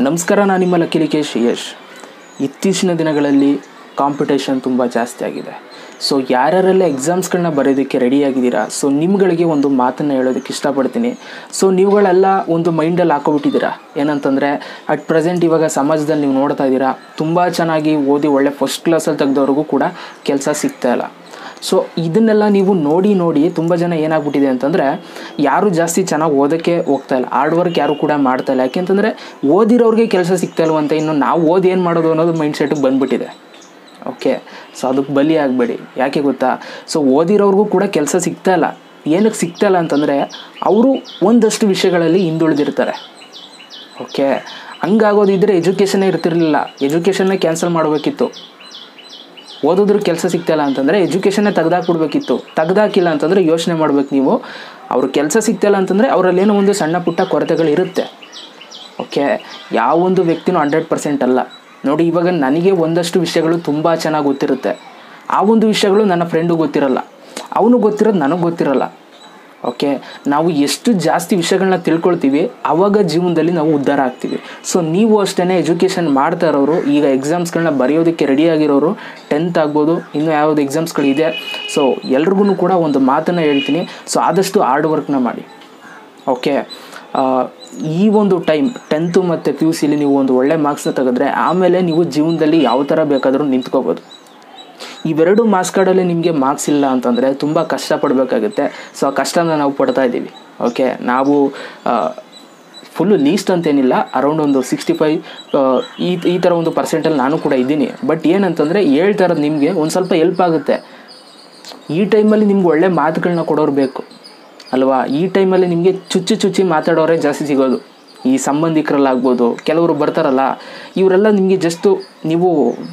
ನಮಸ್ಕಾರ ನಾನು ನಿಮ್ಮ ಲಕ್ಕಿಲಿಕೇಶ್ ಯಶ್ ಇತ್ತೀಚಿನ ದಿನಗಳಲ್ಲಿ ಕಾಂಪಿಟೇಷನ್ ತುಂಬ ಜಾಸ್ತಿ ಆಗಿದೆ ಸೊ ಯಾರ್ಯಾರೆಲ್ಲ ಎಕ್ಸಾಮ್ಸ್ಗಳನ್ನ ಬರೆಯೋದಕ್ಕೆ ರೆಡಿಯಾಗಿದ್ದೀರಾ ಸೊ ನಿಮ್ಗಳಿಗೆ ಒಂದು ಮಾತನ್ನು ಹೇಳೋದಕ್ಕೆ ಇಷ್ಟಪಡ್ತೀನಿ ಸೊ ನೀವುಗಳೆಲ್ಲ ಒಂದು ಮೈಂಡಲ್ಲಿ ಹಾಕೋಬಿಟ್ಟಿದ್ದೀರಾ ಏನಂತಂದರೆ ಅಟ್ ಪ್ರೆಸೆಂಟ್ ಇವಾಗ ಸಮಾಜದಲ್ಲಿ ನೀವು ನೋಡ್ತಾ ಇದ್ದೀರಾ ತುಂಬ ಚೆನ್ನಾಗಿ ಓದಿ ಒಳ್ಳೆ ಫಸ್ಟ್ ಕ್ಲಾಸಲ್ಲಿ ತೆಗೆದವ್ರಿಗೂ ಕೂಡ ಕೆಲಸ ಸಿಗ್ತಾ ಇಲ್ಲ ಸೊ ಇದನ್ನೆಲ್ಲ ನೀವು ನೋಡಿ ನೋಡಿ ತುಂಬ ಜನ ಏನಾಗ್ಬಿಟ್ಟಿದೆ ಅಂತಂದರೆ ಯಾರು ಜಾಸ್ತಿ ಚೆನ್ನಾಗಿ ಓದೋಕ್ಕೆ ಹೋಗ್ತಾ ಇಲ್ಲ ಹಾರ್ಡ್ ವರ್ಕ್ ಯಾರು ಕೂಡ ಮಾಡ್ತಾ ಇಲ್ಲ ಯಾಕೆಂತಂದರೆ ಓದಿರೋರಿಗೆ ಕೆಲಸ ಸಿಗ್ತಾ ಇಲ್ವಂತೆ ಇನ್ನು ನಾವು ಓದಿ ಏನು ಮಾಡೋದು ಅನ್ನೋದು ಮೈಂಡ್ ಸೆಟ್ಟಿಗೆ ಬಂದ್ಬಿಟ್ಟಿದೆ ಓಕೆ ಸೊ ಅದಕ್ಕೆ ಬಲಿ ಆಗಬೇಡಿ ಯಾಕೆ ಗೊತ್ತಾ ಸೊ ಓದಿರೋರ್ಗೂ ಕೂಡ ಕೆಲಸ ಸಿಗ್ತಾ ಇಲ್ಲ ಏನಕ್ಕೆ ಸಿಗ್ತಾ ಇಲ್ಲ ಅಂತಂದರೆ ಅವರು ಒಂದಷ್ಟು ವಿಷಯಗಳಲ್ಲಿ ಹಿಂದುಳಿದಿರ್ತಾರೆ ಓಕೆ ಹಂಗಾಗೋದಿದ್ದರೆ ಎಜುಕೇಷನ್ನೇ ಇರ್ತಿರ್ಲಿಲ್ಲ ಎಜುಕೇಷನ್ನೇ ಕ್ಯಾನ್ಸಲ್ ಮಾಡಬೇಕಿತ್ತು ಓದಿದ್ರು ಕೆಲಸ ಸಿಗ್ತಾಯಿಲ್ಲ ಅಂತಂದರೆ ಎಜುಕೇಷನ್ನೇ ತೆಗ್ದಾಕ್ಬಿಡ್ಬೇಕಿತ್ತು ತೆಗ್ದಾಕಿಲ್ಲ ಅಂತಂದರೆ ಯೋಚನೆ ಮಾಡ್ಬೇಕು ನೀವು ಅವ್ರ ಕೆಲಸ ಸಿಗ್ತಾಯಿಲ್ಲ ಅಂತಂದರೆ ಅವರಲ್ಲೇನೋ ಒಂದು ಸಣ್ಣ ಪುಟ್ಟ ಕೊರತೆಗಳಿರುತ್ತೆ ಓಕೆ ಯಾವೊಂದು ವ್ಯಕ್ತಿನೂ ಹಂಡ್ರೆಡ್ ಪರ್ಸೆಂಟ್ ಅಲ್ಲ ನೋಡಿ ಇವಾಗ ನನಗೆ ಒಂದಷ್ಟು ವಿಷಯಗಳು ತುಂಬ ಚೆನ್ನಾಗಿ ಗೊತ್ತಿರುತ್ತೆ ಆ ಒಂದು ವಿಷಯಗಳು ನನ್ನ ಫ್ರೆಂಡು ಗೊತ್ತಿರಲ್ಲ ಅವನು ಗೊತ್ತಿರೋದು ನನಗೆ ಗೊತ್ತಿರಲ್ಲ ಓಕೆ ನಾವು ಎಷ್ಟು ಜಾಸ್ತಿ ವಿಷಯಗಳನ್ನ ತಿಳ್ಕೊಳ್ತೀವಿ ಆವಾಗ ಜೀವನದಲ್ಲಿ ನಾವು ಉದ್ಧಾರ ಆಗ್ತೀವಿ ಸೊ ನೀವು ಅಷ್ಟೇ ಎಜುಕೇಷನ್ ಮಾಡ್ತಾ ಇರೋರು ಈಗ ಎಕ್ಸಾಮ್ಸ್ಗಳನ್ನ ಬರೆಯೋದಕ್ಕೆ ರೆಡಿಯಾಗಿರೋರು ಟೆಂತ್ ಆಗ್ಬೋದು ಇನ್ನೂ ಯಾವ್ದು ಎಕ್ಸಾಮ್ಸ್ಗಳಿದೆ ಸೊ ಎಲ್ರಿಗೂ ಕೂಡ ಒಂದು ಮಾತನ್ನು ಹೇಳ್ತೀನಿ ಸೊ ಆದಷ್ಟು ಹಾರ್ಡ್ ವರ್ಕ್ನ ಮಾಡಿ ಓಕೆ ಈ ಒಂದು ಟೈಮ್ ಟೆಂತು ಮತ್ತು ಪಿ ಯು ಸಿಲಿ ನೀವು ಒಂದು ಒಳ್ಳೆ ಮಾರ್ಕ್ಸ್ನ ತೆಗೆದ್ರೆ ಆಮೇಲೆ ನೀವು ಜೀವನದಲ್ಲಿ ಯಾವ ಥರ ಬೇಕಾದರೂ ನಿಂತ್ಕೋಬೋದು ಇವೆರಡು ಮಾರ್ಕ್ಸ್ ಕಾರ್ಡಲ್ಲಿ ನಿಮಗೆ ಮಾರ್ಕ್ಸ್ ಇಲ್ಲ ಅಂತಂದರೆ ತುಂಬ ಕಷ್ಟಪಡಬೇಕಾಗುತ್ತೆ ಸೊ ಆ ಕಷ್ಟನ ನಾವು ಪಡ್ತಾ ಇದ್ದೀವಿ ಓಕೆ ನಾವು ಫುಲ್ಲು ಲೀಸ್ಟ್ ಅಂತೇನಿಲ್ಲ ಅರೌಂಡ್ ಒಂದು ಸಿಕ್ಸ್ಟಿ ಫೈವ್ ಈ ಈ ಥರ ಒಂದು ಪರ್ಸೆಂಟಲ್ಲಿ ನಾನು ಕೂಡ ಇದ್ದೀನಿ ಬಟ್ ಏನಂತಂದರೆ ಹೇಳ್ತಾ ಇರೋದು ನಿಮಗೆ ಒಂದು ಸ್ವಲ್ಪ ಎಲ್ಪ್ ಆಗುತ್ತೆ ಈ ಟೈಮಲ್ಲಿ ನಿಮ್ಗೆ ಒಳ್ಳೆ ಮಾತುಗಳನ್ನ ಕೊಡೋರು ಬೇಕು ಅಲ್ವಾ ಈ ಟೈಮಲ್ಲಿ ನಿಮಗೆ ಚುಚ್ಚಿ ಚುಚ್ಚಿ ಮಾತಾಡೋರೇ ಜಾಸ್ತಿ ಸಿಗೋದು ಈ ಸಂಬಂಧಿಕರಲ್ಲಾಗ್ಬೋದು ಕೆಲವರು ಬರ್ತಾರಲ್ಲ ಇವರೆಲ್ಲ ನಿಮಗೆ ಜಸ್ಟು ನೀವು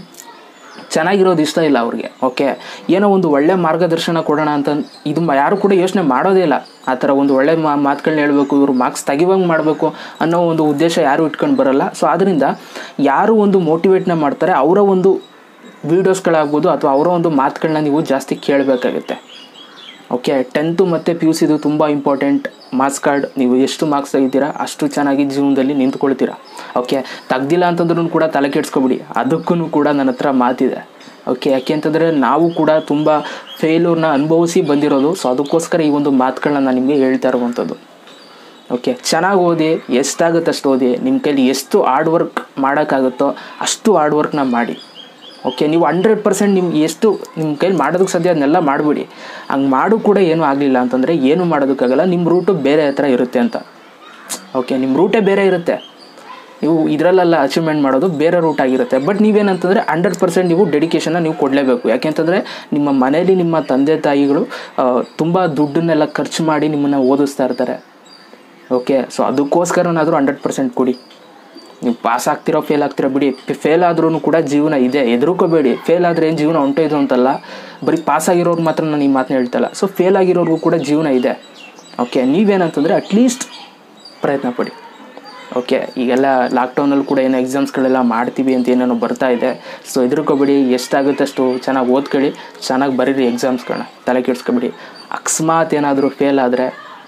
ಚೆನ್ನಾಗಿರೋದು ಇಷ್ಟ ಇಲ್ಲ ಅವ್ರಿಗೆ ಓಕೆ ಏನೋ ಒಂದು ಒಳ್ಳೆ ಮಾರ್ಗದರ್ಶನ ಕೊಡೋಣ ಅಂತ ಇದು ಮ- ಯಾರು ಕೂಡ ಯೋಚನೆ ಮಾಡೋದೇ ಇಲ್ಲ ಆ ಥರ ಒಂದು ಒಳ್ಳೆ ಮಾ ಮಾತುಗಳನ್ನ ಹೇಳಬೇಕು ಇವರು ಮಾರ್ಕ್ಸ್ ತೆಗಿವಂಗೆ ಮಾಡಬೇಕು ಅನ್ನೋ ಒಂದು ಉದ್ದೇಶ ಯಾರು ಇಟ್ಕೊಂಡು ಬರಲ್ಲ ಸೊ ಆದ್ದರಿಂದ ಯಾರು ಒಂದು ಮೋಟಿವೇಟ್ನ ಮಾಡ್ತಾರೆ ಅವರ ಒಂದು ವೀಡಿಯೋಸ್ಗಳಾಗ್ಬೋದು ಅಥವಾ ಅವರ ಒಂದು ಮಾತುಗಳನ್ನ ನೀವು ಜಾಸ್ತಿ ಕೇಳಬೇಕಾಗುತ್ತೆ ಓಕೆ ಟೆಂತು ಮತ್ತು ಪಿ ಯು ಸಿದು ತುಂಬ ಇಂಪಾರ್ಟೆಂಟ್ ಮಾರ್ಕ್ಸ್ ಕಾರ್ಡ್ ನೀವು ಎಷ್ಟು ಮಾರ್ಕ್ಸ್ ತೆಗಿತೀರಾ ಅಷ್ಟು ಚೆನ್ನಾಗಿ ಜೀವನದಲ್ಲಿ ನಿಂತ್ಕೊಳ್ತೀರಾ ಓಕೆ ತೆಗ್ದಿಲ್ಲ ಅಂತಂದ್ರೂ ಕೂಡ ತಲೆ ಕೆಡ್ಸ್ಕೊಬಿಡಿ ಅದಕ್ಕೂ ಕೂಡ ನನ್ನ ಹತ್ರ ಮಾತಿದೆ ಓಕೆ ಯಾಕೆ ಅಂತಂದರೆ ನಾವು ಕೂಡ ತುಂಬ ಫೇಲ್ಯೂರ್ನ ಅನುಭವಿಸಿ ಬಂದಿರೋದು ಸೊ ಅದಕ್ಕೋಸ್ಕರ ಈ ಒಂದು ಮಾತುಗಳನ್ನ ನಾನು ನಿಮಗೆ ಹೇಳ್ತಾ ಇರುವಂಥದ್ದು ಓಕೆ ಚೆನ್ನಾಗಿ ಓದಿ ಎಷ್ಟಾಗುತ್ತೆ ಅಷ್ಟು ಓದಿ ನಿಮ್ಮ ಕೈಲಿ ಎಷ್ಟು ಹಾರ್ಡ್ ವರ್ಕ್ ಮಾಡೋಕ್ಕಾಗುತ್ತೋ ಅಷ್ಟು ಹಾರ್ಡ್ ವರ್ಕ್ನ ಮಾಡಿ ಓಕೆ ನೀವು ಹಂಡ್ರೆಡ್ ಪರ್ಸೆಂಟ್ ನಿಮ್ಗೆ ಎಷ್ಟು ನಿಮ್ಮ ಕೈಲಿ ಮಾಡೋದಕ್ಕೆ ಸಾಧ್ಯ ಅದನ್ನೆಲ್ಲ ಮಾಡಿಬಿಡಿ ಹಂಗೆ ಮಾಡು ಕೂಡ ಏನೂ ಆಗಲಿಲ್ಲ ಅಂತಂದರೆ ಏನು ಮಾಡೋದಕ್ಕಾಗಲ್ಲ ನಿಮ್ಮ ರೂಟು ಬೇರೆ ಹತ್ರ ಇರುತ್ತೆ ಅಂತ ಓಕೆ ನಿಮ್ಮ ರೂಟೇ ಬೇರೆ ಇರುತ್ತೆ ನೀವು ಇದರಲ್ಲೆಲ್ಲ ಅಚೀವ್ಮೆಂಟ್ ಮಾಡೋದು ಬೇರೆ ರೂಟ್ ಆಗಿರುತ್ತೆ ಬಟ್ ನೀವೇನಂತಂದರೆ ಹಂಡ್ರೆಡ್ ಪರ್ಸೆಂಟ್ ನೀವು ಡೆಡಿಕೇಶನ್ನ ನೀವು ಕೊಡಲೇಬೇಕು ಯಾಕೆಂತಂದರೆ ನಿಮ್ಮ ಮನೇಲಿ ನಿಮ್ಮ ತಂದೆ ತಾಯಿಗಳು ತುಂಬ ದುಡ್ಡನ್ನೆಲ್ಲ ಖರ್ಚು ಮಾಡಿ ನಿಮ್ಮನ್ನು ಓದಿಸ್ತಾ ಇರ್ತಾರೆ ಓಕೆ ಸೊ ಅದಕ್ಕೋಸ್ಕರನಾದರೂ ಹಂಡ್ರೆಡ್ ಪರ್ಸೆಂಟ್ ಕೊಡಿ ನೀವು ಪಾಸ್ ಆಗ್ತಿರೋ ಫೇಲ್ ಆಗ್ತಿರೋ ಬಿಡಿ ಫೇಲ್ ಆದ್ರೂ ಕೂಡ ಜೀವನ ಇದೆ ಎದುರುಕೋಬೇಡಿ ಫೇಲ್ ಆದರೆ ಏನು ಜೀವನ ಹೊಂಟೋಯ್ತು ಅಂತಲ್ಲ ಬರೀ ಪಾಸ್ ಆಗಿರೋರು ಮಾತ್ರ ನಾನು ಈ ಮಾತನ್ನ ಹೇಳ್ತಲ್ಲ ಸೊ ಫೇಲ್ ಆಗಿರೋರ್ಗೂ ಕೂಡ ಜೀವನ ಇದೆ ಓಕೆ ನೀವೇನಂತಂದರೆ ಅಟ್ಲೀಸ್ಟ್ ಪ್ರಯತ್ನ ಪಡಿ ಓಕೆ ಈಗೆಲ್ಲ ಲಾಕ್ಡೌನಲ್ಲಿ ಕೂಡ ಏನೋ ಎಕ್ಸಾಮ್ಸ್ಗಳೆಲ್ಲ ಮಾಡ್ತೀವಿ ಅಂತ ಏನೇನೋ ಬರ್ತಾ ಇದೆ ಸೊ ಹೆದರ್ಕೋಬೇಡಿ ಎಷ್ಟಾಗುತ್ತೆ ಅಷ್ಟು ಚೆನ್ನಾಗಿ ಓದ್ಕೊಳ್ಳಿ ಚೆನ್ನಾಗಿ ಬರೀರಿ ಎಕ್ಸಾಮ್ಸ್ಗಳನ್ನ ತಲೆ ಕೆಡ್ಸ್ಕೊಬೇಡಿ ಅಕಸ್ಮಾತ್ ಏನಾದರೂ ಫೇಲ್ ಆದರೆ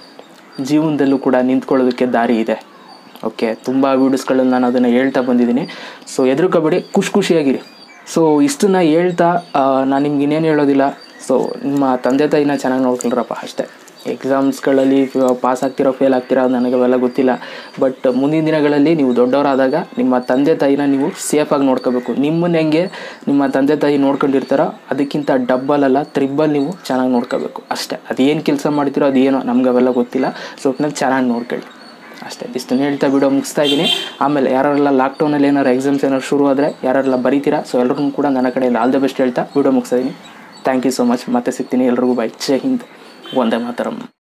ಜೀವನದಲ್ಲೂ ಕೂಡ ನಿಂತ್ಕೊಳ್ಳೋದಕ್ಕೆ ದಾರಿ ಇದೆ ಓಕೆ ತುಂಬ ವೀಡಿಯೋಸ್ಗಳಲ್ಲಿ ನಾನು ಅದನ್ನು ಹೇಳ್ತಾ ಬಂದಿದ್ದೀನಿ ಸೊ ಹೆದರ್ಕೋಬೇಡಿ ಖುಷಿ ಖುಷಿಯಾಗಿರಿ ಸೊ ಇಷ್ಟನ್ನ ಹೇಳ್ತಾ ನಾನು ನಿಮ್ಗೆ ಇನ್ನೇನು ಹೇಳೋದಿಲ್ಲ ಸೊ ನಿಮ್ಮ ತಂದೆ ತಾಯಿನ ಚೆನ್ನಾಗಿ ನೋಡ್ಕೊಳ್ರಪ್ಪ ಅಷ್ಟೇ ಎಕ್ಸಾಮ್ಸ್ಗಳಲ್ಲಿ ಪಾಸ್ ಆಗ್ತಿರೋ ಫೇಲ್ ಆಗ್ತಿರೋ ಅದು ನನಗೆ ಅವೆಲ್ಲ ಗೊತ್ತಿಲ್ಲ ಬಟ್ ಮುಂದಿನ ದಿನಗಳಲ್ಲಿ ನೀವು ದೊಡ್ಡವರಾದಾಗ ನಿಮ್ಮ ತಂದೆ ತಾಯಿನ ನೀವು ಸೇಫಾಗಿ ನೋಡ್ಕೋಬೇಕು ನಿಮ್ಮನ್ನ ಹೆಂಗೆ ನಿಮ್ಮ ತಂದೆ ತಾಯಿ ನೋಡ್ಕೊಂಡಿರ್ತಾರೋ ಅದಕ್ಕಿಂತ ಡಬ್ಬಲ್ ಅಲ್ಲ ತ್ರಿಬ್ಬಲ್ ನೀವು ಚೆನ್ನಾಗಿ ನೋಡ್ಕೋಬೇಕು ಅಷ್ಟೇ ಅದೇನು ಕೆಲಸ ಮಾಡ್ತೀರೋ ಅದೇನೋ ನಮ್ಗೆ ಅವೆಲ್ಲ ಗೊತ್ತಿಲ್ಲ ಸೊ ಒಟ್ನಲ್ಲಿ ಚೆನ್ನಾಗಿ ನೋಡ್ಕೊಳ್ಳಿ ಅಷ್ಟೇ ಇಷ್ಟನ್ನು ಹೇಳ್ತಾ ವಿಡಿಯೋ ಮುಗಿಸ್ತಾ ಇದ್ದೀನಿ ಆಮೇಲೆ ಯಾರೆಲ್ಲ ಲಾಕ್ಡೌನಲ್ಲಿ ಏನಾರು ಎಕ್ಸಾಮ್ಸ್ ಏನಾರು ಶುರು ಆದರೆ ಯಾರೆಲ್ಲ ಬರೀತೀರಾ ಸೊ ಎಲ್ಲರಿಗೂ ಕೂಡ ನನ್ನ ಕಡೆಯಿಂದ ಆಲ್ ದ ಬೆಸ್ಟ್ ಹೇಳ್ತಾ ವಿಡಿಯೋ ಮುಗಿಸ್ತಾ ಇದ್ದೀನಿ ಥ್ಯಾಂಕ್ ಯು ಸೊ ಮಚ್ ಮತ್ತೆ ಸಿಗ್ತೀನಿ ಎಲ್ರಿಗೂ ಬೈ ಜೈ ಹಿಂದ್ ಒಂದೇ ಮಾತರಂ